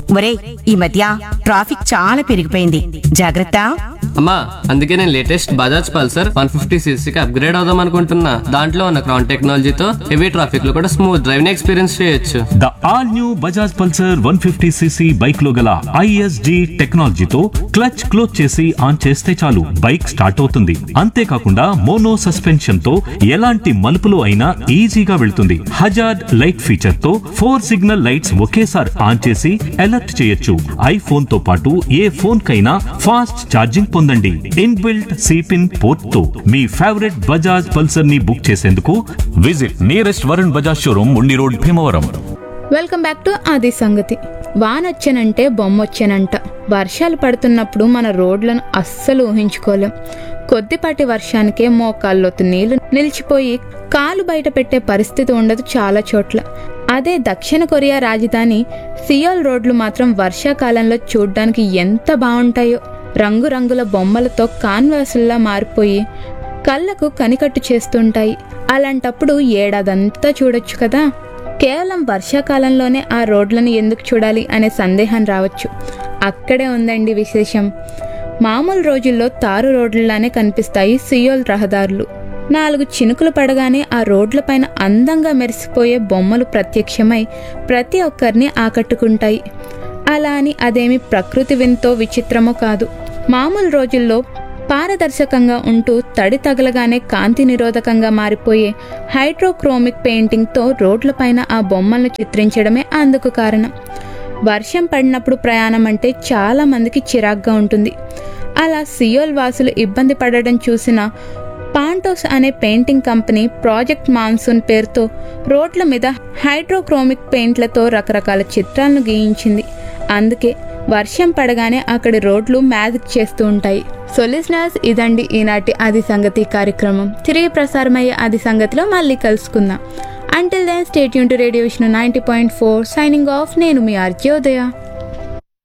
ఒరే ఈ మధ్య ట్రాఫిక్ చాలా పెరిగిపోయింది జాగ్రత్త అమ్మా అందుకే నేను latest Bajaj Pulsar one fifty సీసీకి అప్గ్రేడ్ అవుదాం అనుకుంటున్నా దాంట్లో ఉన్న క్రౌన్ టెక్నాలజీతో హెవీ ట్రాఫిక్ లో కూడా స్మూత్ డ్రైవింగ్ ఎక్స్పీరియన్స్ చేయొచ్చు the all new Bajaj Pulsar one fifty CC bike లో గల ఐఎస్డి టెక్నాలజీతో క్లచ్ క్లోజ్ చేసి ఆన్ చేస్తే చాలు బైక్ స్టార్ట్ అవుతుంది అంతేకాకుండా మోనో సస్పెన్షన్ తో ఎలాంటి మలుపులు అయినా ఈజీగా వెళ్తుంది హజార్డ్ లైట్ ఫీచర్ తో ఫోర్ సిగ్నల్ లైట్స్ ఒకేసారి ఆన్ చేసి అలర్ట్ చేయొచ్చు ఐఫోన్ తో పాటు ఏ ఫోన్ కైనా ఫాస్ట్ ఛార్జింగ్ పొందండి ఇన్బిల్ట్ సిపిన్ పోర్ట్ తో మీ ఫేవరెట్ బజాజ్ పల్సర్ ని బుక్ చేసేందుకు visit nearest Varun Bajaj showroom Undi road Bhimavaram welcome back to Aadi Sangathi వానొచ్చానంటే బొమ్మొచ్చానంట వర్షాలు పడుతున్నప్పుడు మన రోడ్లను అస్సలు ఊహించుకోలేం కొద్దిపాటి వర్షానికే మోకాళ్ళొత్తు నీళ్లు నిలిచిపోయి కాలు బయట పెట్టే పరిస్థితి ఉండదు చాలా చోట్ల అదే దక్షిణ కొరియా రాజధాని సియోల్ రోడ్లు మాత్రం వర్షాకాలంలో చూడ్డానికి ఎంత బాగుంటాయో రంగురంగుల బొమ్మలతో కాన్వాసుల్లా మారిపోయి కళ్ళకు కనికట్టు చేస్తుంటాయి అలాంటప్పుడు ఏడాదంతా చూడొచ్చు కదా కేవలం వర్షాకాలంలోనే ఆ రోడ్లను ఎందుకు చూడాలి అనే సందేహం రావచ్చు అక్కడే ఉందండి విశేషం మామూలు రోజుల్లో తారు రోడ్లలానే కనిపిస్తాయి సియోల్ రహదారులు నాలుగు చినుకులు పడగానే ఆ రోడ్లపైన అందంగా మెరిసిపోయే బొమ్మలు ప్రత్యక్షమై ప్రతి ఒక్కరిని ఆకట్టుకుంటాయి అలా అని అదేమి ప్రకృతి వింతో విచిత్రమో కాదు మామూలు రోజుల్లో పారదర్శకంగా ఉంటూ తడి తగలగానే కాంతి నిరోధకంగా మారిపోయే హైడ్రోక్రోమిక్ పెయింటింగ్తో రోడ్లపైన ఆ బొమ్మలను చిత్రించడమే అందుకు కారణం వర్షం పడినప్పుడు ప్రయాణం అంటే చాలా మందికి చిరాగ్గా ఉంటుంది అలా సియోల్ వాసులు ఇబ్బంది పడడం చూసిన పాంటోస్ అనే పెయింటింగ్ కంపెనీ ప్రాజెక్ట్ మాన్సూన్ పేరుతో రోడ్ల మీద హైడ్రోక్రోమిక్ పెయింట్లతో రకరకాల చిత్రాలను గీయించింది అందుకే వర్షం పడగానే అక్కడి రోడ్లు మ్యాజిక్ చేస్తూ ఉంటాయి సో లిజనర్స్ ఇదండి ఈనాటి ఆది సంగతి కార్యక్రమం తిరిగి ప్రసారమయ్యే ఆది సంగతిలో మళ్ళీ కలుసుకుందాం అంటిల్ దెన్ స్టేట్ యూన్ to radio Vishnu ninety point four signing off నేను మీ ఆర్జోదయ